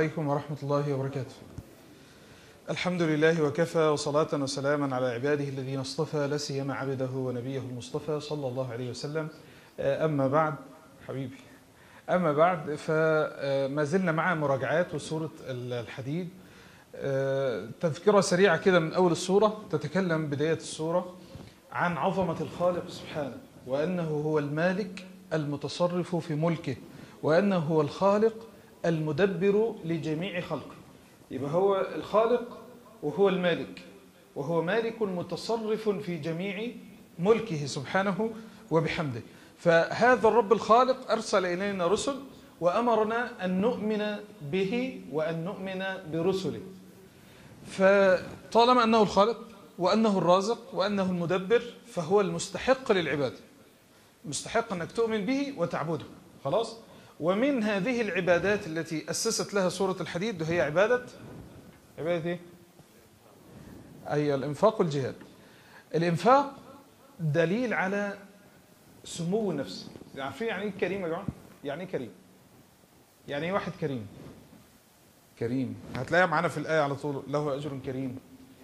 عليكم ورحمة الله وبركاته الحمد لله وكفى وصلاة وسلاما على عباده الذين اصطفى لا سيما عبده ونبيه المصطفى صلى الله عليه وسلم أما بعد حبيبي أما بعد فما زلنا مع مراجعات وسورة الحديد تذكرة سريعة كده من أول السورة تتكلم بداية السورة عن عظمة الخالق سبحانه وأنه هو المالك المتصرف في ملكه وأنه هو الخالق المدبر لجميع خلقه يبقى هو الخالق وهو المالك وهو مالك متصرف في جميع ملكه سبحانه وبحمده فهذا الرب الخالق أرسل إلينا رسل وأمرنا أن نؤمن به وأن نؤمن برسله فطالما أنه الخالق وأنه الرازق وأنه المدبر فهو المستحق للعبادة مستحق أنك تؤمن به وتعبده خلاص ومن هذه العبادات التي أسست لها سورة الحديد وهي عبادة عبادة إيه؟ أي الإنفاق والجهاد الإنفاق دليل على سمو النفس عارفين يعني إيه كريم يا جماعة؟ يعني إيه كريم؟ يعني إيه واحد كريم؟ كريم هتلاقيها معانا في الآية على طول له أجر كريم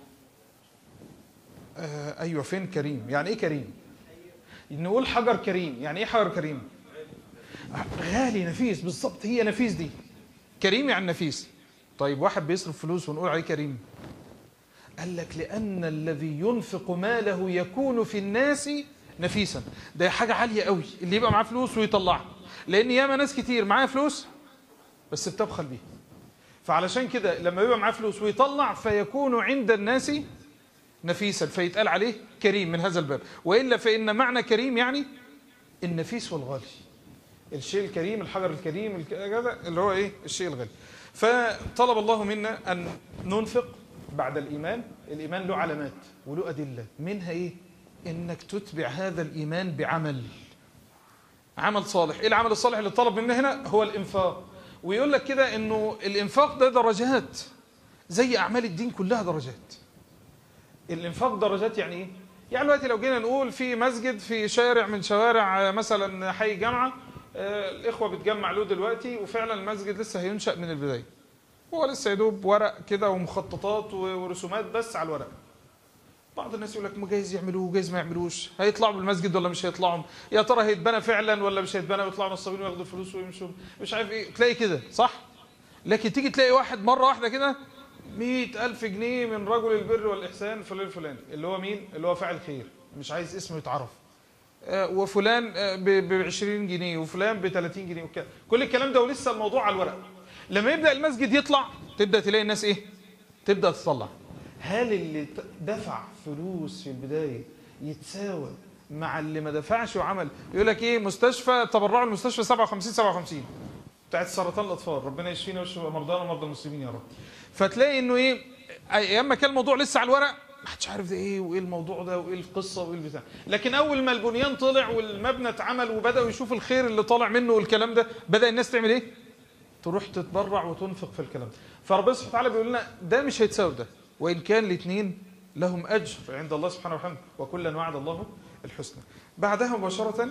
آه أيوة فين كريم؟ يعني إيه كريم؟ نقول حجر كريم يعني إيه حجر كريم؟ غالي نفيس بالظبط هي نفيس دي كريم يعني نفيس طيب واحد بيصرف فلوس ونقول عليه كريم قال لك لأن الذي ينفق ماله يكون في الناس نفيسا ده حاجة عالية قوي اللي يبقى معاه فلوس ويطلعها لأن ياما ناس كتير معاه فلوس بس بتبخل بيها فعلشان كده لما يبقى معاه فلوس ويطلع فيكون عند الناس نفيسا فيتقال عليه كريم من هذا الباب وإلا فإن معنى كريم يعني النفيس والغالي الشيء الكريم الحجر الكريم كذا اللي هو ايه الشيء الغالي فطلب الله منا ان ننفق بعد الايمان الايمان له علامات وله ادله منها ايه انك تتبع هذا الايمان بعمل عمل صالح ايه العمل الصالح اللي طلب منا هنا هو الانفاق ويقول لك كده انه الانفاق ده درجات زي اعمال الدين كلها درجات الانفاق درجات يعني ايه يعني دلوقتي لو جينا نقول في مسجد في شارع من شوارع مثلا حي جامعه الإخوة بتجمع له دلوقتي وفعلا المسجد لسه هينشأ من البداية هو لسه يدوب ورق كده ومخططات ورسومات بس على الورق بعض الناس يقول لك جايز يعملوه جايز ما يعملوش هيطلعوا بالمسجد ولا مش هيطلعوا يا ترى هيتبنى فعلا ولا مش هيتبنى ويطلعوا نصابين وياخدوا الفلوس ويمشوا مش عارف ايه تلاقي كده صح لكن تيجي تلاقي واحد مرة واحدة كده مئة ألف جنيه من رجل البر والإحسان فلان الفلاني اللي هو مين اللي هو فاعل خير مش عايز اسمه يتعرف وفلان ب 20 جنيه وفلان ب 30 جنيه وكده كل الكلام ده ولسه الموضوع على الورق لما يبدا المسجد يطلع تبدا تلاقي الناس ايه تبدا تطلع هل اللي دفع فلوس في البدايه يتساوى مع اللي ما دفعش وعمل يقول لك ايه مستشفى تبرعوا المستشفى 57 57 بتاعت سرطان الاطفال ربنا يشفينا ويشفي مرضانا ومرضى المسلمين يا رب فتلاقي انه ايه ايام ما كان الموضوع لسه على الورق ما حدش عارف ده ايه وايه الموضوع ده وايه القصه وايه البتاع لكن اول ما البنيان طلع والمبنى اتعمل وبداوا يشوفوا الخير اللي طالع منه والكلام ده بدا الناس تعمل ايه تروح تتبرع وتنفق في الكلام ده فربنا سبحانه وتعالى بيقول لنا ده مش هيتساوي ده وان كان الاثنين لهم اجر عند الله سبحانه وتعالى وكلا وعد الله الحسنى بعدها مباشره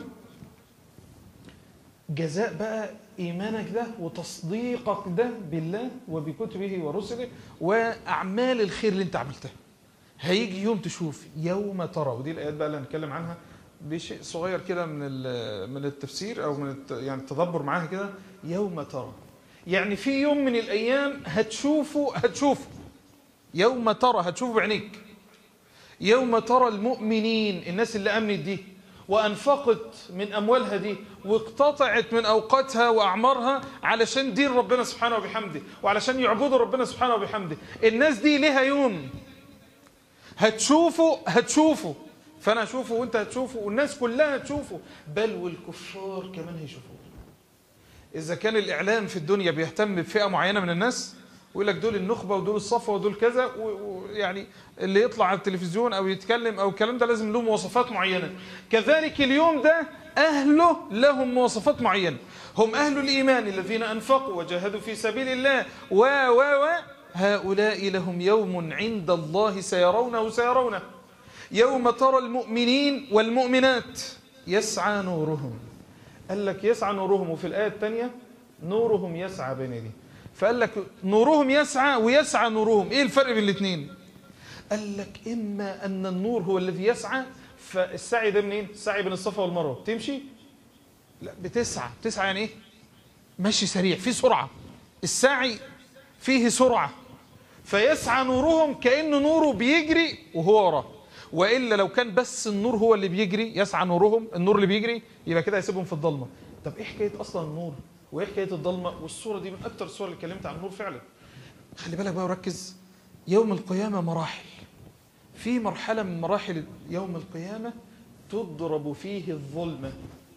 جزاء بقى ايمانك ده وتصديقك ده بالله وبكتبه ورسله واعمال الخير اللي انت عملتها هيجي يوم تشوف يوم ترى ودي الايات بقى اللي هنتكلم عنها بشيء صغير كده من من التفسير او من يعني التدبر معاها كده يوم ترى يعني في يوم من الايام هتشوفه هتشوفه يوم ترى هتشوفه بعينيك يوم ترى المؤمنين الناس اللي امنت دي وانفقت من اموالها دي واقتطعت من اوقاتها واعمارها علشان دين ربنا سبحانه وبحمده وعلشان يعبدوا ربنا سبحانه وبحمده الناس دي ليها يوم هتشوفه هتشوفه فانا اشوفه وانت هتشوفه والناس كلها هتشوفه بل والكفار كمان هيشوفوه اذا كان الاعلام في الدنيا بيهتم بفئه معينه من الناس ويقول لك دول النخبه ودول الصفوه ودول كذا ويعني اللي يطلع على التلفزيون او يتكلم او الكلام ده لازم له مواصفات معينه كذلك اليوم ده اهله لهم مواصفات معينه هم اهل الايمان الذين انفقوا وجاهدوا في سبيل الله و و و هؤلاء لهم يوم عند الله سيرونه سيرونه يوم ترى المؤمنين والمؤمنات يسعى نورهم قال لك يسعى نورهم وفي الآية الثانية نورهم يسعى بين يديه فقال لك نورهم يسعى ويسعى نورهم ايه الفرق بين الاثنين قال لك اما ان النور هو الذي يسعى فالسعي ده منين السعي بين الصفا والمروه تمشي لا بتسعى بتسعى يعني ايه ماشي سريع في سرعه السعي فيه سرعه فيسعى نورهم كأن نوره بيجري وهو وراه والا لو كان بس النور هو اللي بيجري يسعى نورهم النور اللي بيجري يبقى كده هيسيبهم في الضلمه طب ايه حكايه اصلا النور وايه حكايه الضلمه والصوره دي من اكتر الصور اللي اتكلمت عن النور فعلا خلي بالك بقى وركز يوم القيامه مراحل في مرحله من مراحل يوم القيامه تضرب فيه الظلمه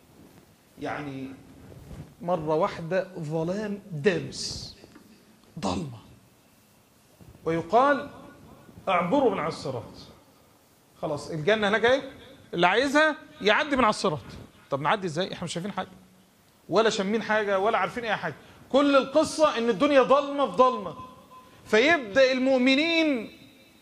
يعني مره واحده ظلام دامس ضلمه ويقال اعبروا من على الصراط خلاص الجنه هناك ايه اللي عايزها يعدي من على الصراط طب نعدي ازاي احنا مش شايفين حاجه ولا شامين حاجه ولا عارفين اي حاجه كل القصه ان الدنيا ضلمه في ضلمه فيبدا المؤمنين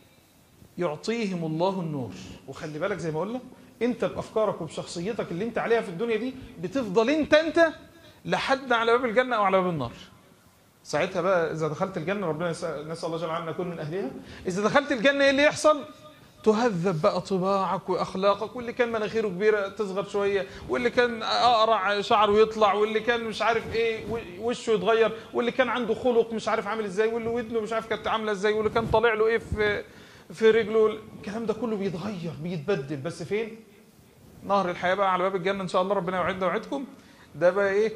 يعطيهم الله النور وخلي بالك زي ما قلنا انت بافكارك وبشخصيتك اللي انت عليها في الدنيا دي بتفضل انت انت لحد على باب الجنه او على باب النار ساعتها بقى اذا دخلت الجنه ربنا يسأل نسال الله جل وعلا ان نكون من اهلها اذا دخلت الجنه ايه اللي يحصل تهذب بقى طباعك واخلاقك واللي كان مناخيره كبيره تصغر شويه واللي كان اقرع شعره يطلع واللي كان مش عارف ايه وشه يتغير واللي كان عنده خلق مش عارف عامل ازاي واللي ودنه مش عارف كانت عامله ازاي واللي كان طالع له ايه في في رجله الكلام ده كله بيتغير بيتبدل بس فين نهر الحياه بقى على باب الجنه ان شاء الله ربنا يوعدنا ويوعدكم ده بقى ايه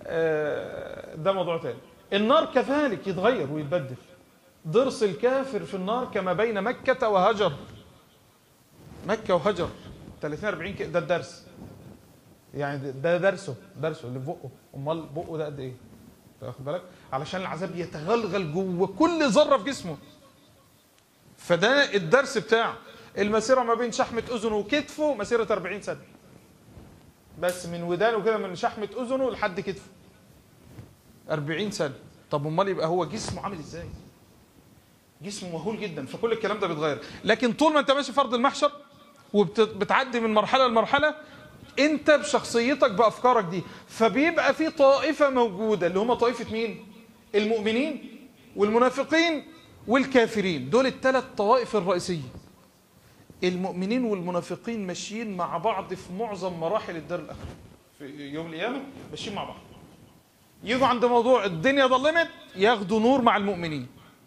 آه ده موضوع تاني النار كذلك يتغير ويتبدل ضرس الكافر في النار كما بين مكة وهجر مكة وهجر 30 40 كده ده الدرس يعني ده درسه درسه اللي في بقه امال بقه ده قد ايه واخد بالك علشان العذاب يتغلغل جوه كل ذره في جسمه فده الدرس بتاعه المسيره ما بين شحمه اذنه وكتفه مسيره 40 سنه بس من ودانه كده من شحمه اذنه لحد كتفه 40 سنه طب امال يبقى هو جسمه عامل ازاي جسمه مهول جدا فكل الكلام ده بيتغير لكن طول ما انت ماشي فرض المحشر وبتعدي من مرحله لمرحله انت بشخصيتك بافكارك دي فبيبقى في طائفه موجوده اللي هم طائفه مين المؤمنين والمنافقين والكافرين دول الثلاث طوائف الرئيسيه المؤمنين والمنافقين ماشيين مع بعض في معظم مراحل الدار الاخره في يوم القيامه ماشيين مع بعض يجوا عند موضوع الدنيا ظلمت ياخدوا نور مع المؤمنين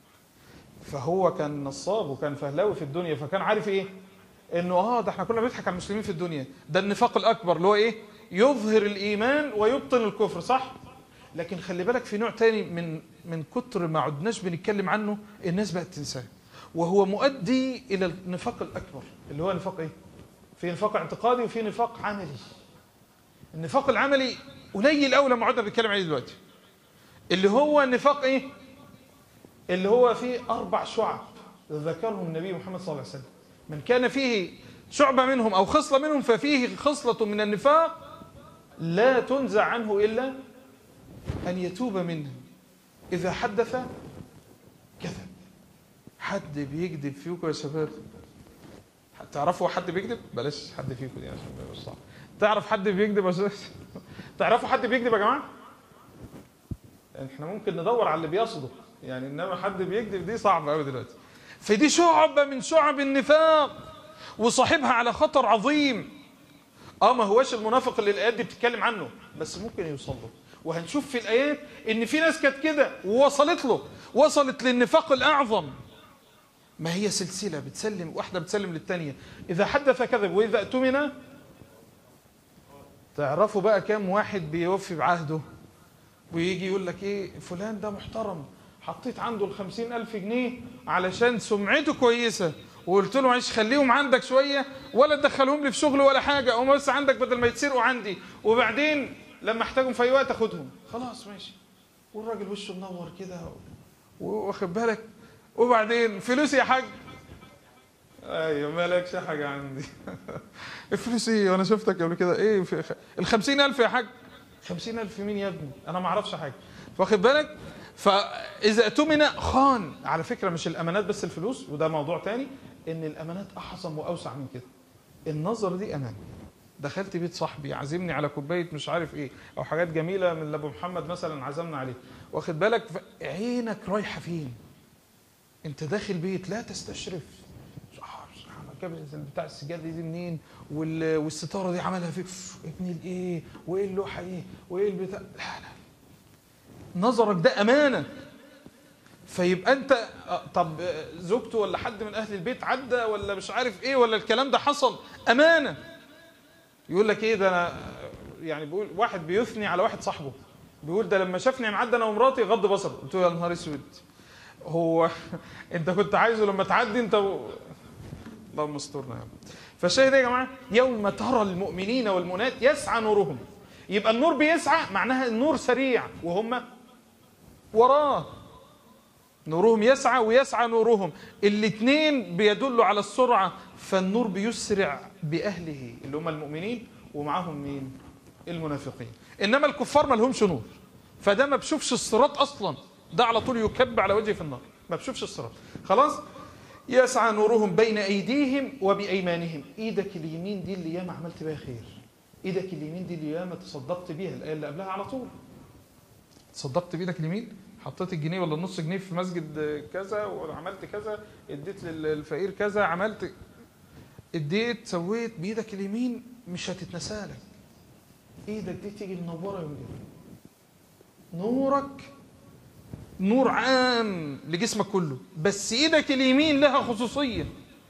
فهو كان نصاب وكان فهلاوي في الدنيا فكان عارف ايه انه اه ده احنا كنا بنضحك على المسلمين في الدنيا ده النفاق الاكبر اللي هو ايه يظهر الايمان ويبطن الكفر صح لكن خلي بالك في نوع تاني من من كتر ما عدناش بنتكلم عنه الناس بقت تنساه وهو مؤدي الى النفاق الاكبر اللي هو نفاق ايه في نفاق اعتقادي وفي نفاق عملي النفاق العملي قليل قوي لما عدنا بنتكلم عليه دلوقتي اللي هو النفاق ايه اللي هو فيه اربع شعب ذكرهم النبي محمد صلى الله عليه وسلم من كان فيه شعبة منهم أو خصلة منهم ففيه خصلة من النفاق لا تنزع عنه إلا أن يتوب منه إذا حدث كذب حد بيكذب فيكم يا شباب تعرفوا حد بيكذب بلاش حد فيكم دي عشان ما صعب تعرف حد بيكذب يا تعرفوا حد بيكذب يا جماعه احنا ممكن ندور على اللي بيصدق يعني انما حد بيكذب دي صعبه قوي دلوقتي فدي شعبة من شعب النفاق وصاحبها على خطر عظيم اه ما هواش المنافق اللي الايات دي بتتكلم عنه بس ممكن يوصل له وهنشوف في الايات ان في ناس كانت كده ووصلت له وصلت للنفاق الاعظم ما هي سلسله بتسلم واحده بتسلم للثانيه اذا حدث كذب واذا اؤتمن تعرفوا بقى كام واحد بيوفي بعهده ويجي يقول لك ايه فلان ده محترم حطيت عنده الخمسين ألف جنيه علشان سمعته كويسة وقلت له معلش خليهم عندك شوية ولا تدخلهم لي في شغل ولا حاجة هم بس عندك بدل ما يتسرقوا عندي وبعدين لما احتاجهم في أي وقت أخدهم خلاص ماشي والراجل وشه منور كده واخد بالك وبعدين فلوس يا حاج ايوه مالكش حاجة عندي فلوس ايه وانا شفتك قبل كده ايه في الخمسين ألف يا حاج خمسين ألف مين يا ابني انا ما اعرفش حاجة واخد بالك فإذا اؤتمن خان على فكرة مش الأمانات بس الفلوس وده موضوع تاني إن الأمانات أعظم وأوسع من كده النظر دي أمان دخلت بيت صاحبي عازمني على كوبايه مش عارف ايه او حاجات جميله من اللي ابو محمد مثلا عزمنا عليه واخد بالك ف- عينك رايحه فين انت داخل بيت لا تستشرف آه، جاب بتاع السجاده دي منين وال- والستاره دي عملها في ابن الايه وايه اللوحه ايه وايه البتاع لا لا نظرك ده امانه فيبقى انت آه، طب آه، زوجته ولا حد من اهل البيت عدى ولا مش عارف ايه ولا الكلام ده حصل امانه يقول لك ايه ده انا آه، يعني بيقول واحد بيثني على واحد صاحبه بيقول ده لما شافني معدي انا ومراتي غض بصره قلت له يا نهار اسود هو انت كنت عايزه لما تعدي انت و... اللهم استرنا يا رب فالشاهد يا جماعه يوم ترى المؤمنين والمؤمنات يسعى نورهم يبقى النور بيسعى معناها النور سريع وهم وراه نورهم يسعى ويسعى نورهم الاثنين بيدلوا على السرعة فالنور بيسرع بأهله اللي هم المؤمنين ومعاهم مين المنافقين إنما الكفار ما لهمش نور فده ما بشوفش الصراط أصلا ده على طول يكب على وجهه في النار ما بشوفش الصراط خلاص يسعى نورهم بين أيديهم وبأيمانهم إيدك اليمين دي اللي ياما عملت بيها خير إيدك اليمين دي اللي ياما تصدقت بيها الآية اللي قبلها على طول تصدقت بإيدك اليمين حطيت الجنيه ولا النص جنيه في مسجد كذا وعملت كذا اديت للفقير كذا عملت اديت سويت بايدك اليمين مش هتتنسالك ايدك دي تيجي منوره يوم القيامه نورك نور عام لجسمك كله بس ايدك اليمين لها خصوصيه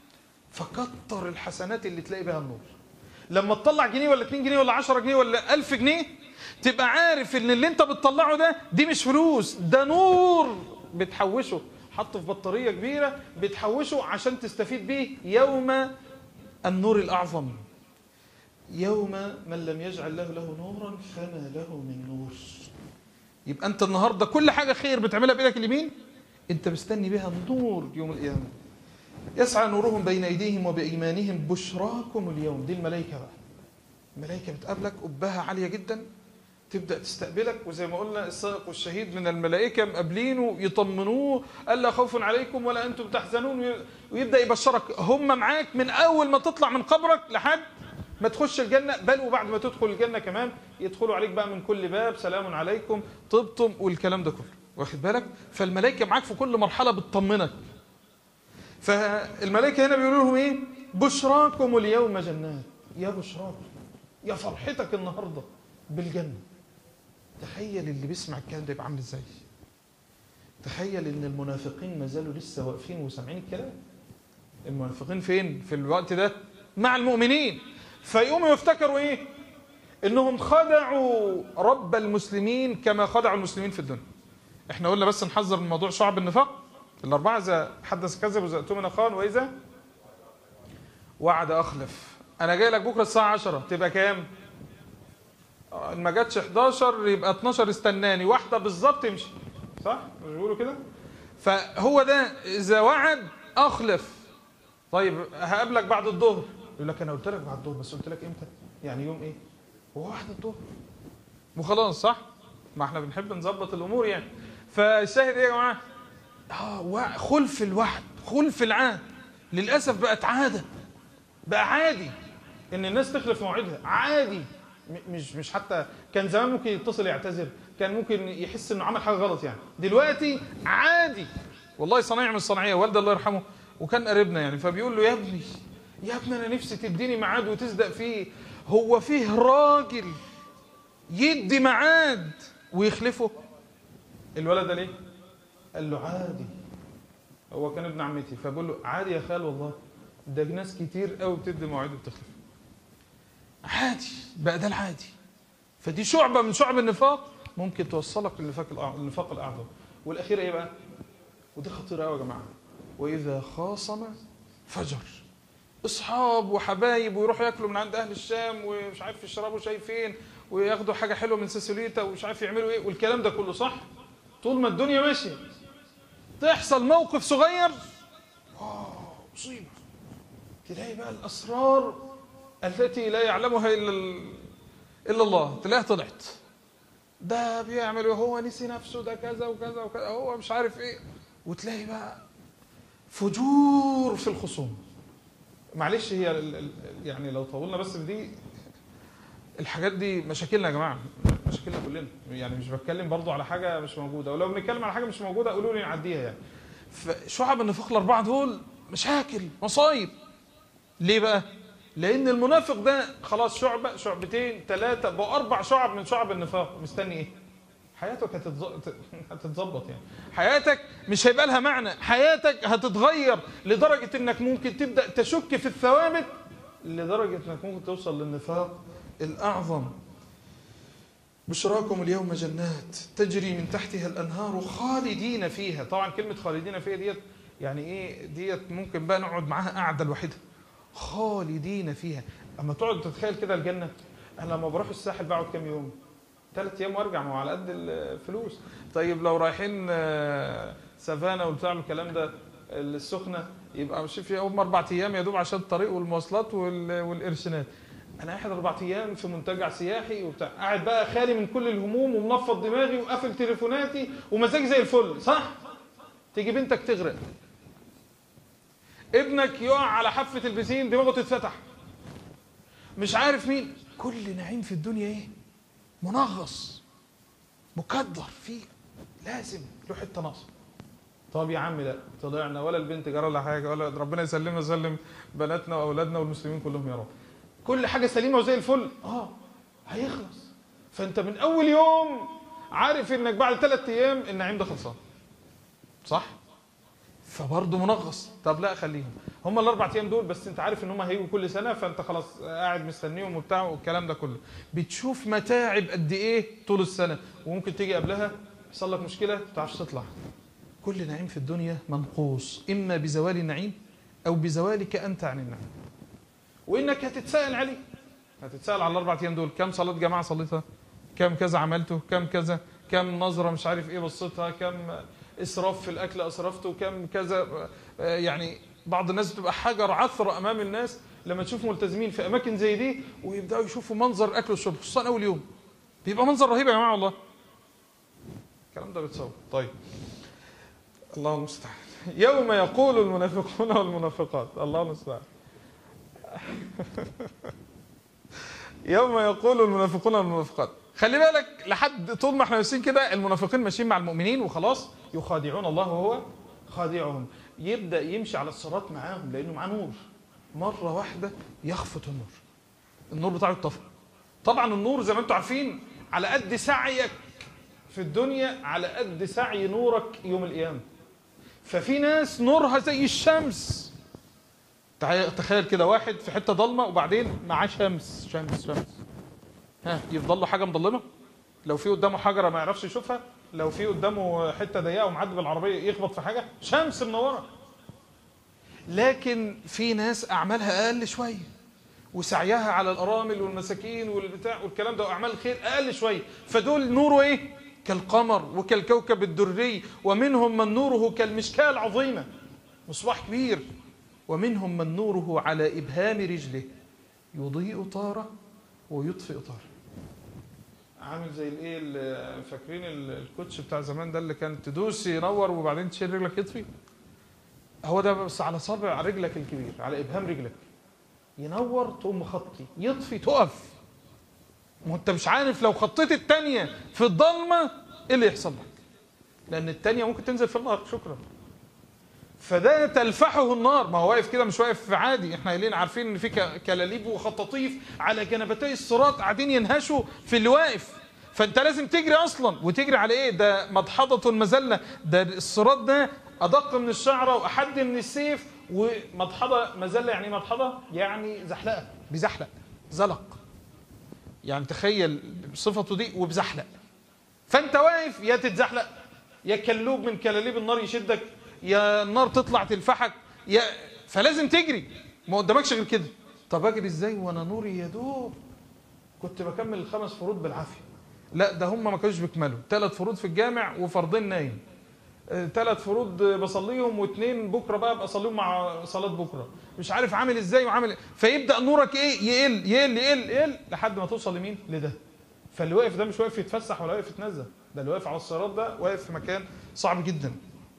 فكتر الحسنات اللي تلاقي بها النور لما تطلع جنيه ولا 2 جنيه ولا 10 جنيه ولا 1000 جنيه تبقى عارف ان اللي انت بتطلعه ده دي مش فلوس ده نور بتحوشه حطه في بطاريه كبيره بتحوشه عشان تستفيد بيه يوم النور الاعظم يوم من لم يجعل له له نورا فما له من نور يبقى انت النهارده كل حاجه خير بتعملها بايدك اليمين انت مستني بها النور يوم القيامه يسعى نورهم بين ايديهم وبايمانهم بشراكم اليوم دي الملائكه بقى الملائكه بتقابلك قبها عاليه جدا تبدا تستقبلك وزي ما قلنا السائق والشهيد من الملائكه مقابلينه يطمنوه الا خوف عليكم ولا انتم تحزنون ويبدا يبشرك هم معاك من اول ما تطلع من قبرك لحد ما تخش الجنه بل وبعد ما تدخل الجنه كمان يدخلوا عليك بقى من كل باب سلام عليكم طبتم والكلام ده كله واخد بالك فالملائكه معاك في كل مرحله بتطمنك فالملائكه هنا بيقولوا لهم ايه بشراكم اليوم جنات يا بشراكم يا فرحتك النهارده بالجنه تخيل اللي بيسمع الكلام ده يبقى عامل ازاي تخيل ان المنافقين ما زالوا لسه واقفين وسامعين الكلام المنافقين فين في الوقت ده مع المؤمنين فيقوموا يفتكروا ايه انهم خدعوا رب المسلمين كما خدعوا المسلمين في الدنيا احنا قلنا بس نحذر من موضوع شعب النفاق الاربعه اذا حدث كذب واذا اؤتمن خان واذا وعد اخلف انا جاي لك بكره الساعه 10 تبقى كام ان ما جاتش 11 يبقى 12 استناني واحده بالظبط تمشي صح مش بيقولوا كده فهو ده اذا وعد اخلف طيب هقابلك بعد الظهر يقول لك انا قلت لك بعد الظهر بس قلت لك امتى يعني يوم ايه هو واحد الظهر وخلاص صح ما احنا بنحب نظبط الامور يعني فالشاهد ايه يا جماعه اه خلف الوعد خلف العهد للاسف بقت عاده بقى عادي ان الناس تخلف موعدها عادي مش مش حتى كان زمان ممكن يتصل يعتذر كان ممكن يحس انه عمل حاجه غلط يعني دلوقتي عادي والله صنايع من الصناعيه والده الله يرحمه وكان قريبنا يعني فبيقول له يا ابني يا ابني انا نفسي تديني ميعاد وتصدق فيه هو فيه راجل يدي ميعاد ويخلفه الولد ده ليه قال له عادي هو كان ابن عمتي فبقول له عادي يا خال والله ده ناس كتير قوي بتدي مواعيد وبتخلف عادي بقى ده العادي فدي شعبة من شعب النفاق ممكن توصلك للنفاق النفاق الأعظم والأخير إيه بقى؟ ودي خطيرة قوي يا جماعة وإذا خاصم فجر أصحاب وحبايب ويروحوا ياكلوا من عند أهل الشام ومش عارف يشربوا شاي فين وياخدوا حاجة حلوة من سيسوليتا ومش عارف يعملوا إيه والكلام ده كله صح؟ طول ما الدنيا ماشية تحصل موقف صغير آه مصيبة تلاقي بقى الأسرار التي لا يعلمها الا الا الله تلاقيها طلعت ده بيعمل وهو نسي نفسه ده كذا وكذا وكذا هو مش عارف ايه وتلاقي بقى فجور في الخصوم معلش هي يعني لو طولنا بس في دي الحاجات دي مشاكلنا يا جماعه مشاكلنا كلنا يعني مش بتكلم برضو على حاجه مش موجوده ولو بنتكلم على حاجه مش موجوده قولوا لي نعديها يعني فشعب النفاق الاربعه دول مشاكل مصايب ليه بقى لان المنافق ده خلاص شعبه شعبتين ثلاثه بقى اربع شعب من شعب النفاق مستني ايه حياتك هتتظ- هتتظبط يعني حياتك مش هيبقى لها معنى حياتك هتتغير لدرجه انك ممكن تبدا تشك في الثوابت لدرجه انك ممكن توصل للنفاق الاعظم بشراكم اليوم جنات تجري من تحتها الانهار خالدين فيها طبعا كلمه خالدين فيها ديت يعني ايه ديت ممكن بقى نقعد معاها قاعده لوحدها خالدين فيها اما تقعد تتخيل كده الجنه انا لما بروح الساحل بقعد كام يوم ثلاث ايام وارجع ما هو على قد الفلوس طيب لو رايحين آه، سافانا والبتاع الكلام ده السخنه يبقى مش في هم اربع ايام يا دوب عشان الطريق والمواصلات وال- والقرشنات انا قاعد اربع ايام في منتجع سياحي وبتاع قاعد بقى خالي من كل الهموم ومنفض دماغي وقافل تليفوناتي ومزاجي زي الفل صح تيجي بنتك تغرق ابنك يقع على حافه البسين دماغه تتفتح مش عارف مين كل نعيم في الدنيا ايه منغص مكدر فيه لازم له حته ناقصه طب يا عم لا طلعنا ولا البنت جرى لها حاجه ولا ربنا يسلمنا ويسلم بناتنا واولادنا والمسلمين كلهم يا رب كل حاجه سليمه وزي الفل اه هيخلص فانت من اول يوم عارف انك بعد ثلاث ايام النعيم ده خلصان صح فبرضه منغص طب لا خليهم هم الاربع ايام دول بس انت عارف ان هم هيجوا كل سنه فانت خلاص قاعد مستنيهم وبتاع والكلام ده كله بتشوف متاعب قد ايه طول السنه وممكن تيجي قبلها يحصل لك مشكله ما تعرفش تطلع كل نعيم في الدنيا منقوص اما بزوال النعيم او بزوالك انت عن النعيم وانك هتتساءل عليه هتتساءل على الاربع ايام دول كم صلاه جماعه صليتها كم كذا عملته كم كذا كم نظره مش عارف ايه بصيتها كم اسراف في الاكل اسرفته كم كذا آه، يعني بعض الناس بتبقى حجر عثره امام الناس لما تشوف ملتزمين في اماكن زي دي ويبداوا يشوفوا منظر الاكل والشرب خصوصا اول يوم بيبقى منظر رهيب يا جماعه والله الكلام ده بيتصور طيب الله المستعان يوم يقول المنافقون والمنافقات الله المستعان يوم يقول المنافقون والمنافقات خلي بالك لحد طول ما احنا ماشيين كده المنافقين ماشيين مع المؤمنين وخلاص يخادعون الله وهو خادعهم يبدا يمشي على الصراط معاهم لانه معاه نور مره واحده يخفت النور النور بتاعه يطفى طبعا النور زي ما انتم عارفين على قد سعيك في الدنيا على قد سعي نورك يوم القيامه ففي ناس نورها زي الشمس تعال- تخيل كده واحد في حته ضلمه وبعدين معاه شمس شمس شمس ها يفضل له حاجه مضلمه لو في قدامه حجره ما يعرفش يشوفها لو في قدامه حته ضيقه ومعدي بالعربيه يخبط في حاجه شمس منوره لكن في ناس اعمالها اقل شويه وسعيها على الارامل والمساكين والبتاع والكلام ده واعمال الخير اقل شويه فدول نوره ايه كالقمر وكالكوكب الدري ومنهم من نوره كالمشكاه العظيمه مصباح كبير ومنهم من نوره على ابهام رجله يضيء طاره ويطفئ طاره عامل زي الايه ال- فاكرين ال- الكوتش بتاع زمان ده اللي كان تدوس ينور وبعدين تشيل رجلك يطفي هو ده بس على صابع رجلك الكبير على ابهام رجلك ينور تقوم مخطي يطفي تقف ما هو انت مش عارف لو خطيت التانية في الضلمة ايه اللي يحصل لك لان التانية ممكن تنزل في النار شكرا فده تلفحه النار ما هو واقف كده مش واقف عادي احنا قايلين عارفين ان في ك- كلاليب وخطاطيف على جنبتي الصراط قاعدين ينهشوا في اللي واقف فانت لازم تجري اصلا وتجري على ايه ده مدحضة المذلة ده الصراط ده ادق من الشعرة واحد من السيف ومدحضة مذلة يعني إيه مدحضة يعني زحلقة بزحلق زلق يعني تخيل صفته دي وبزحلق فانت واقف يا تتزحلق يا كلوب من كلاليب النار يشدك يا النار تطلع تلفحك يا فلازم تجري ما قدامكش غير كده طب اجري ازاي وانا نوري يا دوب كنت بكمل الخمس فروض بالعافيه لا ده هم ما كانوش بيكملوا ثلاث فروض في الجامع وفرضين نايم ثلاث فروض بصليهم واثنين بكره بقى بصليهم مع صلاه بكره مش عارف عامل ازاي وعامل إيه. فيبدا نورك ايه يقل يقل يقل يقل لحد ما توصل لمين لده فاللي واقف ده مش واقف يتفسح ولا واقف يتنزه ده اللي واقف على الصراط ده واقف في مكان صعب جدا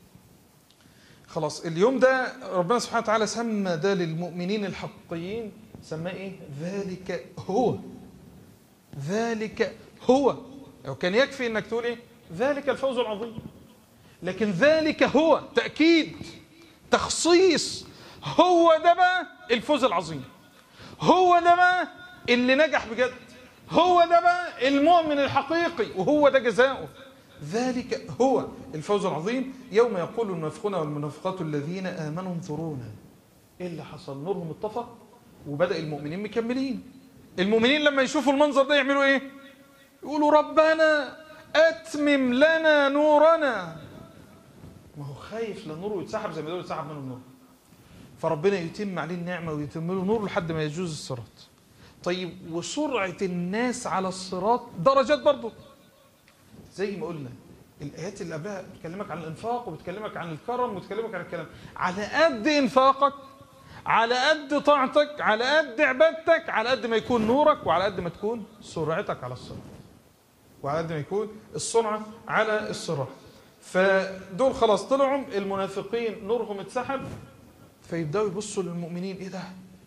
خلاص اليوم ده ربنا سبحانه وتعالى سمى ده للمؤمنين الحقيقيين سماه ايه ذلك هو ذلك هو كان يكفي انك تقول ايه ذلك الفوز العظيم لكن ذلك هو تأكيد تخصيص هو ده بقى الفوز العظيم هو ده بقى اللي نجح بجد هو ده بقى المؤمن الحقيقي وهو ده جزاؤه ذلك هو الفوز العظيم يوم يقول المنافقون والمنافقات الذين آمنوا انظرونا ايه اللي حصل نورهم اتطفى وبدأ المؤمنين مكملين المؤمنين لما يشوفوا المنظر ده يعملوا ايه يقولوا ربنا اتمم لنا نورنا ما هو خايف لنوره يتسحب زي ما دول يتسحب منه النور فربنا يتم عليه النعمة ويتم له نور لحد ما يجوز الصراط طيب وسرعة الناس على الصراط درجات برضه زي ما قلنا الآيات اللي قبلها بتكلمك عن الإنفاق وبتكلمك عن الكرم وبتكلمك عن الكلام على قد إنفاقك على قد طاعتك على قد عبادتك على قد ما يكون نورك وعلى قد ما تكون سرعتك على الصراط وعلى قد ما يكون السرعة على الصراط فدول خلاص طلعوا المنافقين نورهم اتسحب فيبداوا يبصوا للمؤمنين ايه ده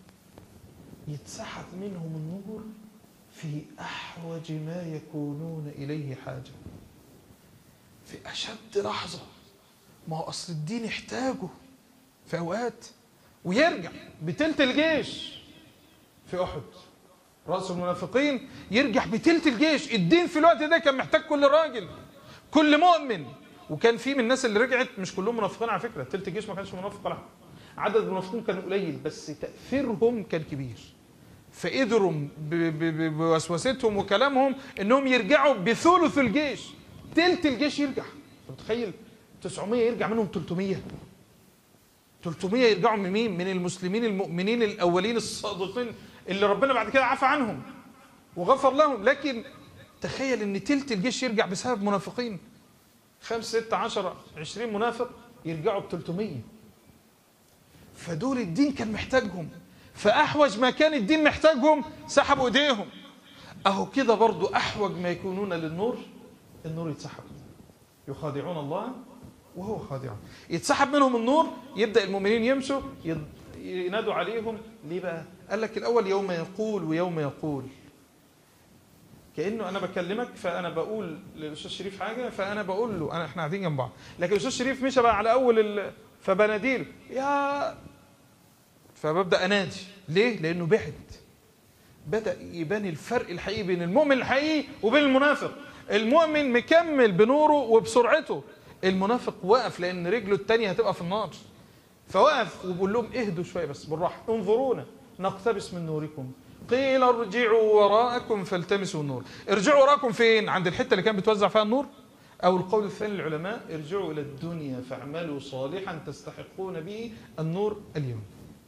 يتسحب منهم النور في احوج ما يكونون اليه حاجه في اشد لحظه ما هو اصل الدين يحتاجه في اوقات ويرجع بتلت الجيش في احد راس المنافقين يرجع بتلت الجيش الدين في الوقت ده كان محتاج كل راجل كل مؤمن وكان في من الناس اللي رجعت مش كلهم منافقين على فكره تلت الجيش ما كانش منافق ولا حاجه عدد المنافقين كان قليل بس تاثيرهم كان كبير فقدروا ب- ب- ب- بوسوستهم وكلامهم انهم يرجعوا بثلث الجيش تلت الجيش يرجع انت متخيل 900 يرجع منهم 300 300 يرجعوا من مين من المسلمين المؤمنين الاولين الصادقين اللي ربنا بعد كده عفى عنهم وغفر لهم لكن تخيل ان تلت الجيش يرجع بسبب منافقين خمسة ستة عشرة عشرين منافق يرجعوا ب 300 فدول الدين كان محتاجهم فأحوج ما كان الدين محتاجهم سحبوا ايديهم اهو كده برضو احوج ما يكونون للنور النور يتسحب يخادعون الله وهو خادعهم يتسحب منهم النور يبدأ المؤمنين يمشوا يد- ينادوا عليهم ليه بقى قال لك الأول يوم يقول ويوم يقول كانه انا بكلمك فانا بقول للاستاذ شريف حاجه فانا بقول له انا احنا قاعدين جنب بعض لكن الاستاذ شريف مشى بقى على اول ال... فبناديله يا فببدا انادي ليه لانه بعد بدا يبان الفرق الحقيقي بين المؤمن الحقيقي وبين المنافق المؤمن مكمل بنوره وبسرعته المنافق وقف لان رجله الثانيه هتبقى في النار فوقف وبقول لهم اهدوا شويه بس بالراحه انظرونا نقتبس من نوركم قيل ارجعوا وراءكم فالتمسوا النور ارجعوا وراءكم فين عند الحته اللي كان بتوزع فيها النور او القول الثاني للعلماء ارجعوا الى الدنيا فاعملوا صالحا تستحقون به النور اليوم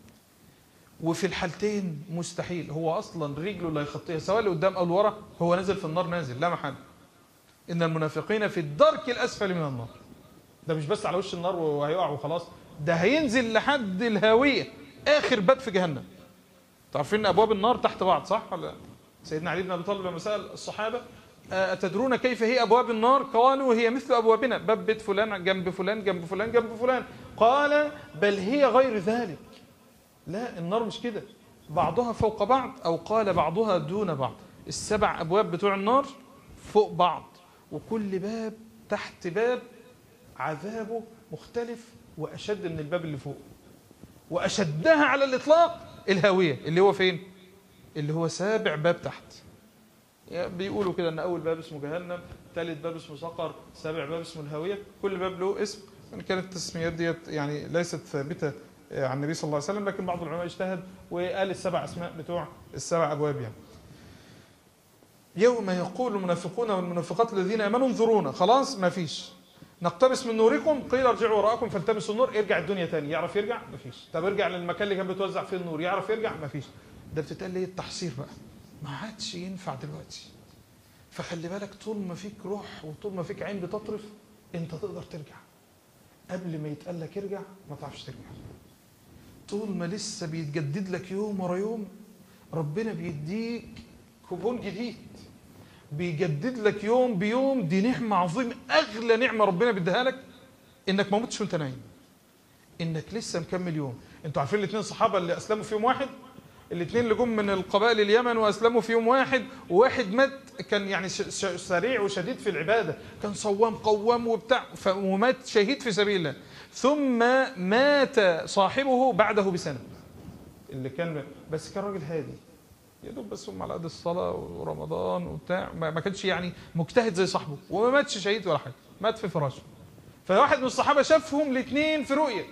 وفي الحالتين مستحيل هو اصلا رجله اللي هيخطيها سواء اللي قدام او لورا هو نازل في النار نازل لا محل ان المنافقين في الدرك الاسفل من النار ده مش بس على وش النار وهيقع وخلاص ده هينزل لحد الهاويه اخر باب في جهنم تعرفين ان ابواب النار تحت بعض صح ولا سيدنا علي بن ابي طالب لما سال الصحابه آه، اتدرون كيف هي ابواب النار قالوا هي مثل ابوابنا باب بيت فلان جنب فلان جنب فلان جنب فلان قال بل هي غير ذلك لا النار مش كده بعضها فوق بعض او قال بعضها دون بعض السبع ابواب بتوع النار فوق بعض وكل باب تحت باب عذابه مختلف واشد من الباب اللي فوق واشدها على الاطلاق الهاويه اللي هو فين اللي هو سابع باب تحت يعني بيقولوا كده ان اول باب اسمه جهنم ثالث باب اسمه سقر سابع باب اسمه الهاويه كل باب له اسم وإن كانت التسميات ديت يعني ليست ثابته عن النبي صلى الله عليه وسلم لكن بعض العلماء اجتهد وقال السبع اسماء بتوع السبع ابواب يعني يوم يقول المنافقون والمنافقات الذين امنوا انظرونا خلاص ما فيش نقتبس من نوركم قيل ارجعوا وراءكم فالتمسوا النور ارجع الدنيا تاني يعرف يرجع مفيش طب ارجع للمكان اللي كان بيتوزع فيه النور يعرف يرجع مفيش ده بتتقال ليه التحصير بقى ما عادش ينفع دلوقتي فخلي بالك طول ما فيك روح وطول ما فيك عين بتطرف انت تقدر ترجع قبل ما يتقال لك ارجع ما تعرفش ترجع طول ما لسه بيتجدد لك يوم ورا يوم ربنا بيديك كوبون جديد بيجدد لك يوم بيوم دي نعمة عظيمة أغلى نعمة ربنا بيديها لك إنك ما متش وأنت نايم إنك لسه مكمل يوم أنتوا عارفين الاثنين الصحابة اللي أسلموا في يوم واحد الاثنين اللي جم من القبائل اليمن واسلموا في يوم واحد وواحد مات كان يعني ش- ش- سريع وشديد في العباده كان صوام قوام وبتاع ف- ومات شهيد في سبيل الله ثم مات صاحبه بعده بسنه اللي كان بس كان راجل هادي يا دوب بس هم على قد الصلاه ورمضان وبتاع ما ما كانش يعني مجتهد زي صاحبه وما ماتش شهيد ولا حاجه مات في فراشه فواحد من الصحابه شافهم الاثنين في رؤيه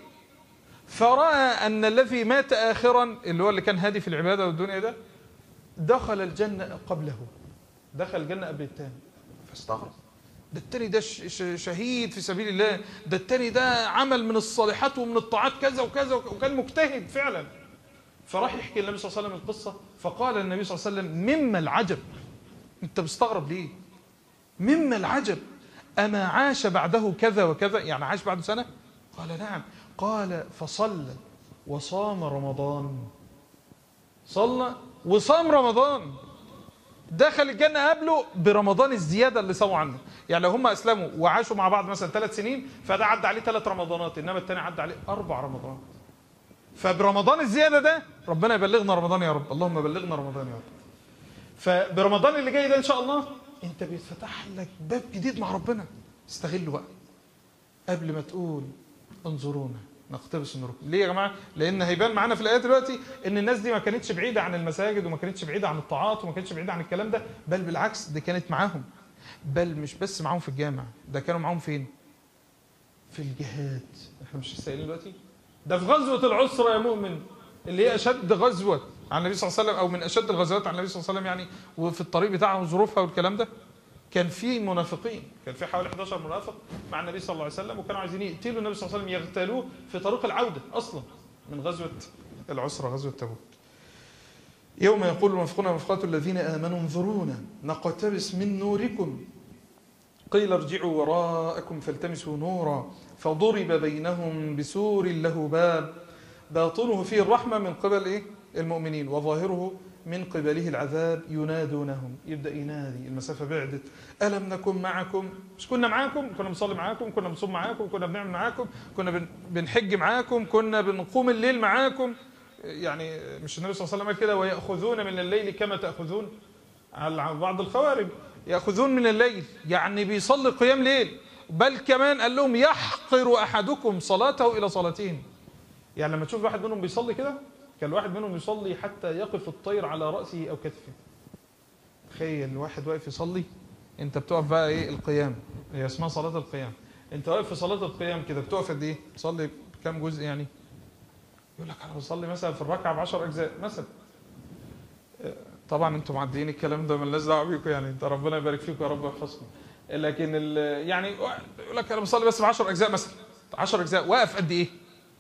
فراى ان الذي مات اخرا اللي هو اللي كان هادي في العباده والدنيا ده دخل الجنه قبله دخل الجنه قبل الثاني فاستغرب ده التاني ده ش- ش- شهيد في سبيل الله ده التاني ده عمل من الصالحات ومن الطاعات كذا وكذا وكان مجتهد فعلا فراح يحكي النبي صلى الله عليه وسلم القصة فقال النبي صلى الله عليه وسلم مما العجب انت مستغرب ليه مما العجب أما عاش بعده كذا وكذا يعني عاش بعده سنة قال نعم قال فصلى وصام رمضان صلى وصام رمضان دخل الجنة قبله برمضان الزيادة اللي سووا عنه يعني لو هم أسلموا وعاشوا مع بعض مثلا ثلاث سنين فده عدى عليه ثلاث رمضانات إنما الثاني عدى عليه أربع رمضانات فبرمضان الزيادة ده ربنا يبلغنا رمضان يا رب اللهم بلغنا رمضان يا رب فبرمضان اللي جاي ده إن شاء الله أنت بيتفتح لك باب جديد مع ربنا استغله بقى قبل ما تقول انظرونا نقتبس نوركم ليه يا جماعه لان هيبان معانا في الايات دلوقتي ان الناس دي ما كانتش بعيده عن المساجد وما كانتش بعيده عن الطاعات وما كانتش بعيده عن الكلام ده بل بالعكس دي كانت معاهم بل مش بس معاهم في الجامع ده كانوا معاهم فين في الجهاد احنا مش سائلين دلوقتي ده في غزوه العسره يا مؤمن اللي هي اشد غزوه عن النبي صلى الله عليه وسلم او من اشد الغزوات عن النبي صلى الله عليه وسلم يعني وفي الطريق بتاعها وظروفها والكلام ده كان في منافقين كان في حوالي 11 منافق مع النبي صلى الله عليه وسلم وكانوا عايزين يقتلوا النبي صلى الله عليه وسلم يغتالوه في طريق العوده اصلا من غزوه العسره غزوه تبوك يوم يقول المنافقون والمنافقات الذين امنوا انظرونا نقتبس من نوركم قيل ارجعوا وراءكم فالتمسوا نورا فضرب بينهم بسور له باب باطنه فيه الرحمه من قبل ايه المؤمنين وظاهره من قبله العذاب ينادونهم يبدا ينادي المسافه بعدت الم نكن معكم مش كنا معاكم كنا بنصلي معاكم كنا بنصوم معاكم كنا بنعمل معاكم كنا بن- بنحج معاكم كنا بنقوم الليل معاكم يعني مش النبي صلى الله عليه وسلم قال كده ويأخذون من الليل كما تأخذون على بعض الخوارج يأخذون من الليل يعني بيصلي قيام ليل بل كمان قال لهم يحقر أحدكم صلاته إلى صلاتهم يعني لما تشوف واحد منهم بيصلي كده كان الواحد منهم يصلي حتى يقف الطير على رأسه أو كتفه تخيل واحد واقف يصلي انت بتقف بقى ايه القيام هي اسمها صلاة القيام انت واقف في صلاة القيام كده بتقف قد ايه تصلي كام جزء يعني يقول لك انا بصلي مثلا في الركعه ب 10 اجزاء مثلا آه، طبعا انتم معديين الكلام ده مالناش دعوه بيكم يعني انت ربنا يبارك فيكم يا رب ويحفظكم لكن ال- يعني واحد يقول لك انا بصلي بس ب 10 اجزاء مثلا 10 اجزاء واقف قد ايه؟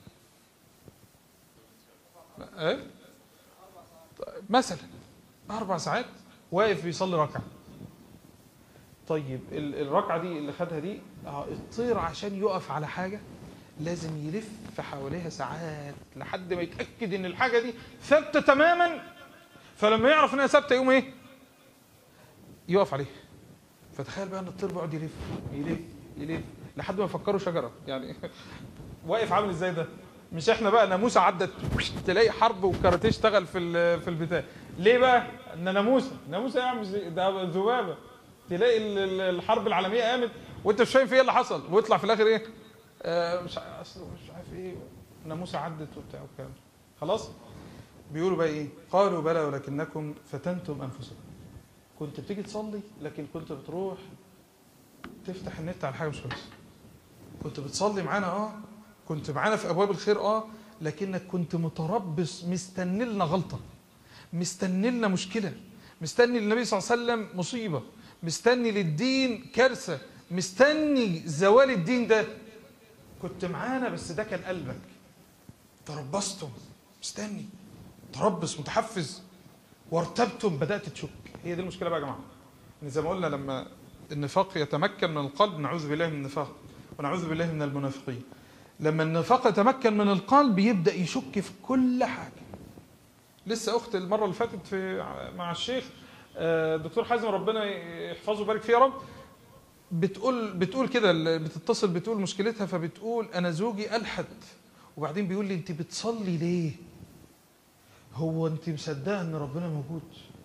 ايه؟ طيب، مثلا اربع ساعات واقف بيصلي ركعه طيب ال- الركعه دي اللي خدها دي آه، الطير عشان يقف على حاجه لازم يلف حواليها ساعات لحد ما يتاكد ان الحاجه دي ثابته تماما فلما يعرف انها ثابته يقوم ايه يقف عليها فتخيل بقى ان الطير بيقعد يلف يلف يلف لحد ما يفكروا شجره يعني واقف عامل ازاي ده مش احنا بقى ناموسه عدت تلاقي حرب وكاراتيه اشتغل في ال- في البتاع ليه بقى ان ناموسه ناموسه يا عم مش- ده ذبابه تلاقي ال- ال- الحرب العالميه قامت وانت مش فاهم في ايه اللي حصل ويطلع في الاخر ايه آه مش ع- اصل مش عارف ايه ناموسه عدت وبتاع والكلام ده. خلاص بيقولوا بقى ايه قالوا بلى ولكنكم فتنتم انفسكم كنت بتيجي تصلي لكن كنت بتروح تفتح النت على حاجه مش كويسه كنت بتصلي معانا اه كنت معانا في ابواب الخير اه لكنك كنت متربص مستني لنا غلطه مستني لنا مشكله مستني للنبي صلى الله عليه وسلم مصيبه مستني للدين كارثه مستني زوال الدين ده كنت معانا بس ده كان قلبك تربصتم مستني تربص متحفز وارتبتم بدات تشك هي دي المشكله بقى يا جماعه ان زي ما قلنا لما النفاق يتمكن من القلب نعوذ بالله من النفاق ونعوذ بالله من المنافقين لما النفاق يتمكن من القلب يبدا يشك في كل حاجه لسه اخت المره اللي فاتت في مع الشيخ آه، دكتور حازم ربنا يحفظه ويبارك فيه يا رب بتقول بتقول كده ال- بتتصل بتقول مشكلتها فبتقول انا زوجي الحد وبعدين بيقول لي انت بتصلي ليه هو انت مصدقه ان ربنا موجود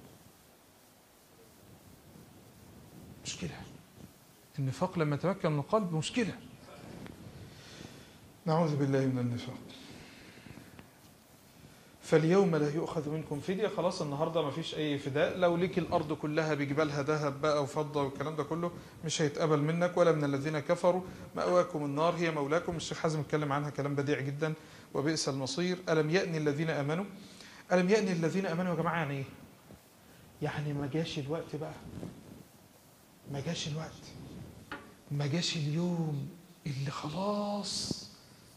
مشكله النفاق لما يتمكن من القلب مشكله نعوذ بالله من النفاق فاليوم لا يؤخذ منكم فدية خلاص النهاردة ما فيش أي فداء لو ليك الأرض كلها بجبالها ذهب بقى وفضة والكلام ده كله مش هيتقبل منك ولا من الذين كفروا مأواكم النار هي مولاكم الشيخ حازم اتكلم عنها كلام بديع جدا وبئس المصير ألم يأني الذين آمنوا ألم يأني الذين آمنوا يا جماعة يعني إيه؟ يعني ما جاش الوقت بقى ما جاش الوقت ما جاش اليوم اللي خلاص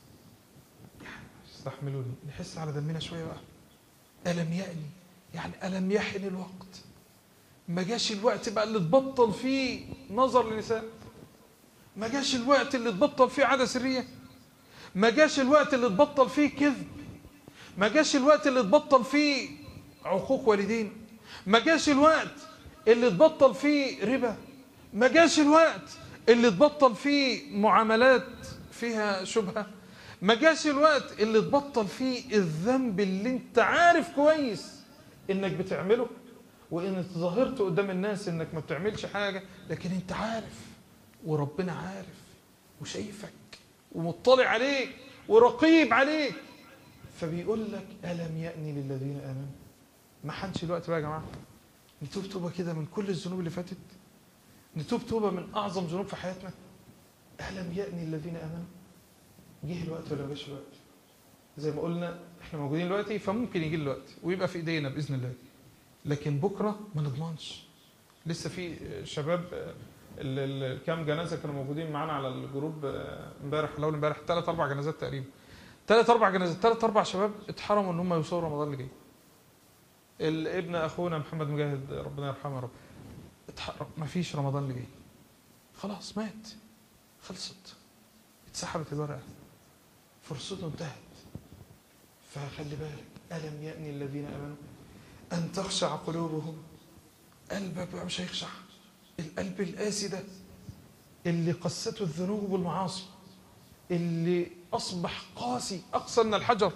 استحملوني نحس على دمنا شويه بقى الم يأني يعني الم يحن الوقت ما جاش الوقت بقى اللي تبطل فيه نظر لنساء ما جاش الوقت اللي تبطل فيه عاده سريه ما جاش الوقت اللي تبطل فيه كذب ما جاش الوقت اللي تبطل فيه عقوق والدين ما جاش الوقت اللي تبطل فيه ربا ما جاش الوقت اللي تبطل فيه معاملات فيها شبهه ما جاش الوقت اللي تبطل فيه الذنب اللي انت عارف كويس انك بتعمله وان انت ظاهرت قدام الناس انك ما بتعملش حاجة لكن انت عارف وربنا عارف وشايفك ومطلع عليك ورقيب عليك فبيقول لك ألم يأني للذين آمنوا ما حنش الوقت بقى يا جماعة نتوب توبة كده من كل الذنوب اللي فاتت نتوب توبة من أعظم ذنوب في حياتنا ألم يأني الذين آمنوا جه الوقت ولا ما جاش الوقت زي ما قلنا احنا موجودين دلوقتي فممكن يجي الوقت ويبقى في ايدينا باذن الله لكن بكره ما نضمنش لسه في شباب ال- ال- كام جنازه كانوا موجودين معانا على الجروب آه، امبارح الاول امبارح ثلاث اربع جنازات تقريبا ثلاث اربع جنازات ثلاث اربع شباب اتحرموا ان هم يوصلوا رمضان اللي جاي الابن اخونا محمد مجاهد ربنا يرحمه يا رب اتحرم ما فيش رمضان اللي جاي خلاص مات خلصت اتسحبت الورقه فرصته انتهت فخلي بالك ألم يأني الذين آمنوا أن تخشع قلوبهم قلبك بقى مش هيخشع القلب القاسي ده اللي قسته الذنوب والمعاصي اللي أصبح قاسي أقسى من الحجر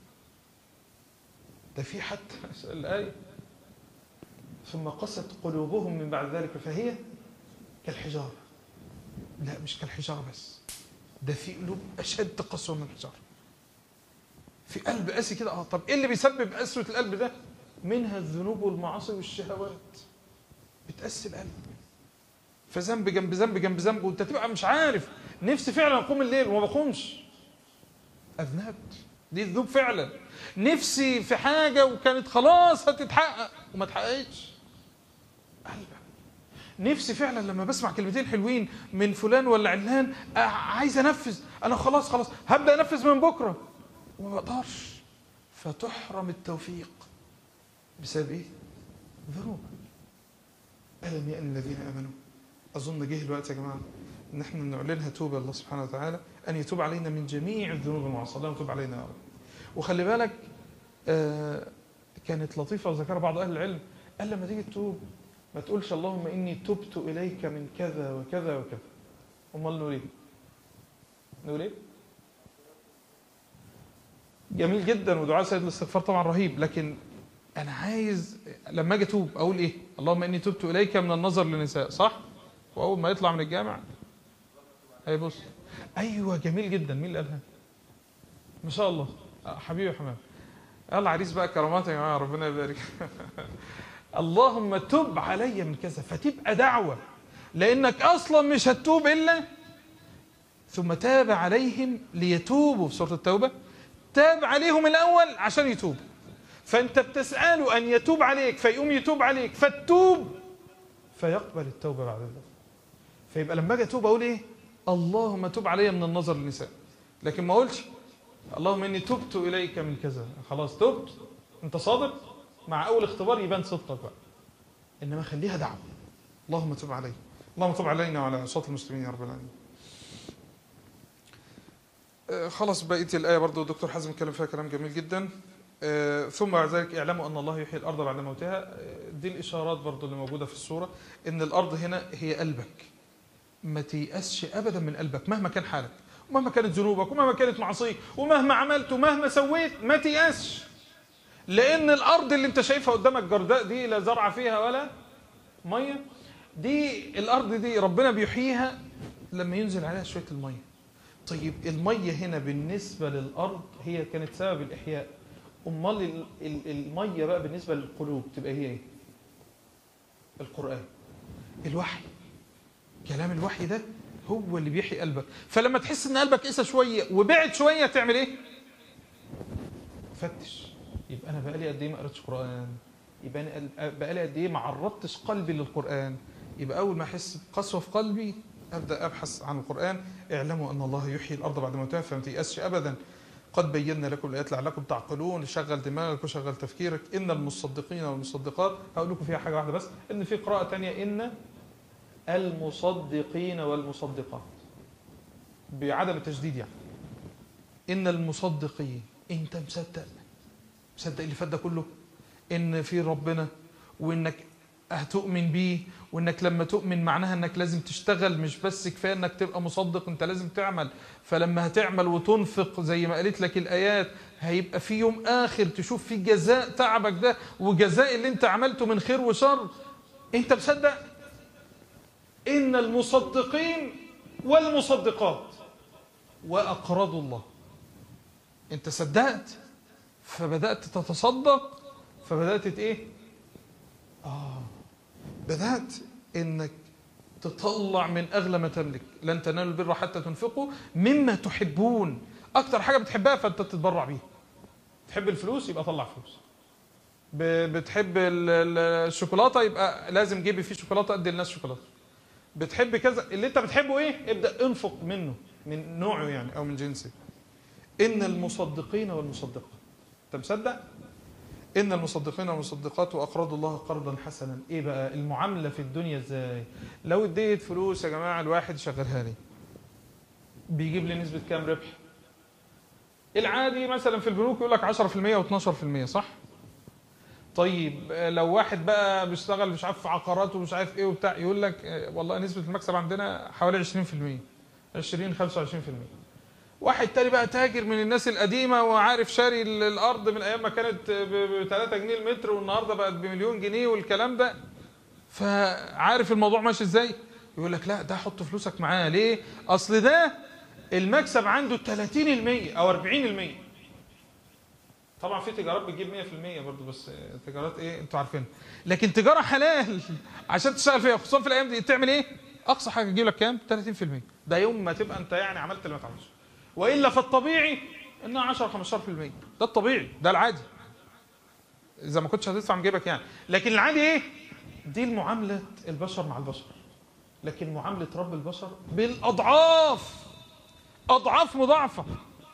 ده في حتى الآية ثم قست قلوبهم من بعد ذلك فهي كالحجارة لا مش كالحجارة بس ده في قلوب اشد قسوه من الحجاره في قلب قاسي كده اه طب ايه اللي بيسبب قسوه القلب ده منها الذنوب والمعاصي والشهوات بتقسي القلب فذنب جنب ذنب جنب ذنب وانت تبقى مش عارف نفسي فعلا اقوم الليل وما بقومش اذنبت دي الذنوب فعلا نفسي في حاجه وكانت خلاص هتتحقق وما اتحققتش قلبك نفسي فعلا لما بسمع كلمتين حلوين من فلان ولا علان آه، عايز انفذ انا خلاص خلاص هبدا انفذ من بكره وما بقدرش فتحرم التوفيق بسبب ايه؟ ذنوب الم يأن الذين امنوا اظن جه الوقت يا جماعه ان احنا نعلنها توبه الله سبحانه وتعالى ان يتوب علينا من جميع الذنوب والمعاصي اللهم تب علينا يا رب وخلي بالك آه كانت لطيفه وذكرها بعض اهل العلم قال لما تيجي تتوب ما تقولش اللهم اني تبت اليك من كذا وكذا وكذا امال نقول ايه نقول ايه جميل جدا ودعاء سيد الاستغفار طبعا رهيب لكن انا عايز لما اجي اتوب اقول ايه اللهم اني تبت اليك من النظر للنساء صح واول ما يطلع من الجامع هي بص ايوه جميل جدا مين اللي قالها ما شاء الله آه، حبيبي يا حمام يلا عريس بقى كرامات يا جماعه ربنا يبارك اللهم تب علي من كذا فتبقى دعوة لأنك أصلا مش هتتوب إلا ثم تاب عليهم ليتوبوا في سورة التوبة تاب عليهم الأول عشان يتوب فأنت بتسأله أن يتوب عليك فيقوم يتوب عليك فتوب فيقبل التوبة بعد ذلك فيبقى لما أجي أتوب أقول إيه اللهم تب علي من النظر للنساء لكن ما أقولش اللهم إني تبت إليك من كذا خلاص تبت أنت صادق مع اول اختبار يبان صدقك بقى انما خليها دعوه اللهم تب علي اللهم تب علينا وعلى عصاة المسلمين يا رب العالمين آه، خلاص بقيه الايه برضو الدكتور حازم اتكلم فيها كلام جميل جدا آه، ثم بعد ذلك اعلموا ان الله يحيي الارض بعد موتها آه، دي الاشارات برضو اللي موجوده في السوره ان الارض هنا هي قلبك ما تيأسش ابدا من قلبك مهما كان حالك ومهما كانت ذنوبك ومهما كانت معاصيك ومهما عملت ومهما سويت ما تيأسش لان الارض اللي انت شايفها قدامك جرداء دي لا زرع فيها ولا ميه دي الارض دي ربنا بيحييها لما ينزل عليها شويه الميه طيب الميه هنا بالنسبه للارض هي كانت سبب الاحياء امال ال- ال- الميه بقى بالنسبه للقلوب تبقى هي ايه القران الوحي كلام الوحي ده هو اللي بيحيي قلبك فلما تحس ان قلبك قسى شويه وبعد شويه تعمل ايه فتش يبقى انا بقالي قد ايه ما قريتش قران يبقى انا قل- بقالي قد ايه ما عرضتش قلبي للقران يبقى اول ما احس بقسوه في قلبي ابدا ابحث عن القران اعلموا ان الله يحيي الارض بعد موتها فما تيأسش ابدا قد بينا لكم الايات لعلكم تعقلون شغل دماغك وشغل تفكيرك ان المصدقين والمصدقات هقول لكم فيها حاجه واحده بس ان في قراءه تانية ان المصدقين والمصدقات بعدم التجديد يعني ان المصدقين انت مصدق مصدق اللي فات ده كله ان في ربنا وانك هتؤمن بيه وانك لما تؤمن معناها انك لازم تشتغل مش بس كفايه انك تبقى مصدق انت لازم تعمل فلما هتعمل وتنفق زي ما قالت لك الايات هيبقى في يوم اخر تشوف فيه جزاء تعبك ده وجزاء اللي انت عملته من خير وشر انت مصدق ان المصدقين والمصدقات واقرضوا الله انت صدقت فبدات تتصدق فبدات ايه اه بدات انك تطلع من اغلى ما تملك لن تنالوا البر حتى تنفقوا مما تحبون اكتر حاجه بتحبها فانت تتبرع بيها تحب الفلوس يبقى طلع فلوس ب- بتحب ال- ال- الشوكولاته يبقى لازم جيبي فيه شوكولاته ادي الناس شوكولاته بتحب كذا اللي انت بتحبه ايه ابدا انفق منه من نوعه يعني او من جنسه ان المصدقين والمصدقات انت مصدق ان المصدقين والمصدقات واقرضوا الله قرضا حسنا ايه بقى المعامله في الدنيا ازاي لو اديت فلوس يا جماعه الواحد شغلها لي بيجيب لي نسبه كام ربح العادي مثلا في البنوك يقول لك 10% و12% صح طيب آه، لو واحد بقى بيشتغل مش عارف في عقارات ومش عارف ايه وبتاع يقول لك آه، والله نسبه المكسب عندنا حوالي 20% 20 25% واحد تاني بقى تاجر من الناس القديمه وعارف شاري ال- الارض من ايام ما كانت ب 3 جنيه المتر والنهارده بقت بمليون جنيه والكلام ده فعارف الموضوع ماشي ازاي يقول لك لا ده حط فلوسك معاه ليه اصل ده المكسب عنده 30% او 40% طبعا في تجارات بتجيب 100% برضه بس تجارات ايه انتوا عارفين لكن تجاره حلال عشان تشتغل فيها خصوصا في الايام دي تعمل ايه اقصى حاجه تجيب لك كام 30% ده يوم ما تبقى انت يعني عملت اللي ما تعملش والا فالطبيعي انها 10 15% ده الطبيعي ده العادي اذا ما كنتش هتدفع من جيبك يعني لكن العادي ايه دي المعامله البشر مع البشر لكن معامله رب البشر بالاضعاف اضعاف مضاعفه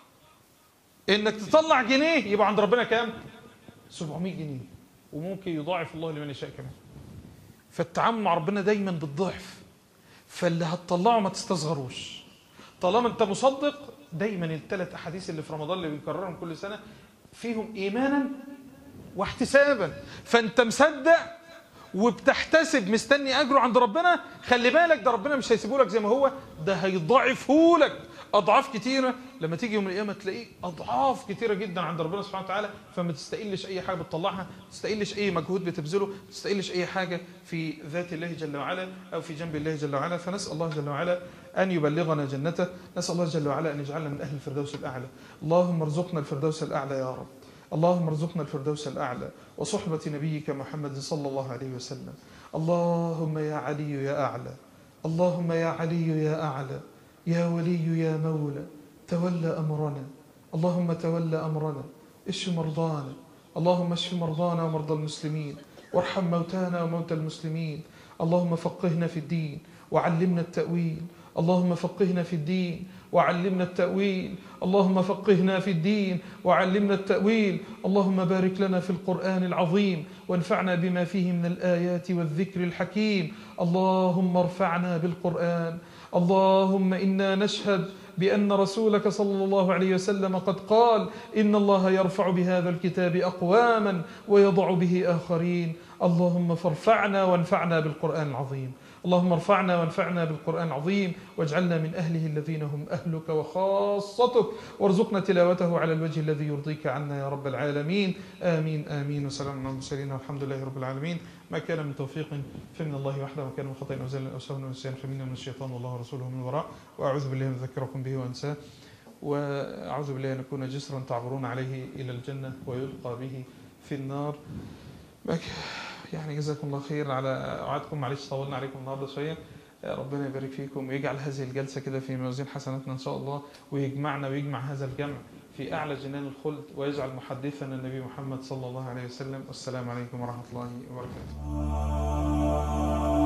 انك تطلع جنيه يبقى عند ربنا كام 700 جنيه وممكن يضاعف الله لمن يشاء كمان فالتعامل مع ربنا دايما بالضعف فاللي هتطلعه ما تستصغروش طالما انت مصدق دايما الثلاث احاديث اللي في رمضان اللي بنكررهم كل سنه فيهم ايمانا واحتسابا فانت مصدق وبتحتسب مستني اجره عند ربنا خلي بالك ده ربنا مش هيسيبه لك زي ما هو ده هيضاعفه لك اضعاف كتيره لما تيجي يوم القيامه تلاقيه اضعاف كتيره جدا عند ربنا سبحانه وتعالى فما تستقلش اي حاجه بتطلعها ما تستقلش اي مجهود بتبذله ما تستقلش اي حاجه في ذات الله جل وعلا او في جنب الله جل وعلا فنسال الله جل وعلا ان يبلغنا جنته نسال الله جل وعلا ان يجعلنا من اهل الفردوس الاعلى اللهم ارزقنا الفردوس الاعلى يا رب اللهم ارزقنا الفردوس الأعلى وصحبة نبيك محمد صلى الله عليه وسلم اللهم يا علي يا أعلى اللهم يا علي يا أعلى يا ولي يا مولى تولى أمرنا اللهم تولى أمرنا اشف مرضانا اللهم اشف مرضانا ومرضى المسلمين وارحم موتانا وموتى المسلمين اللهم فقهنا في الدين وعلمنا التأويل اللهم فقهنا في الدين وعلمنا التأويل اللهم فقهنا في الدين وعلمنا التأويل اللهم بارك لنا في القرآن العظيم وانفعنا بما فيه من الآيات والذكر الحكيم اللهم ارفعنا بالقرآن اللهم إنا نشهد بأن رسولك صلى الله عليه وسلم قد قال إن الله يرفع بهذا الكتاب أقواما ويضع به آخرين اللهم فارفعنا وانفعنا بالقرآن العظيم اللهم ارفعنا وانفعنا بالقرآن العظيم واجعلنا من أهله الذين هم أهلك وخاصتك وارزقنا تلاوته على الوجه الذي يرضيك عنا يا رب العالمين آمين آمين وسلام على المرسلين والحمد لله رب العالمين ما كان من توفيق فمن الله وحده وما كان من خطأ أو زل أو سهو أو نسيان فمنا من الشيطان والله ورسوله من وراء وأعوذ بالله من أذكركم به وأنساه وأعوذ بالله أن أكون جسرا تعبرون عليه إلى الجنة ويلقى به في النار يعني جزاكم الله خير على وعدكم معلش طولنا عليكم النهارده شويه ربنا يبارك فيكم ويجعل هذه الجلسه كده في موازين حسناتنا ان شاء الله ويجمعنا ويجمع هذا الجمع في اعلى جنان الخلد ويجعل محدثنا النبي محمد صلى الله عليه وسلم والسلام عليكم ورحمه الله وبركاته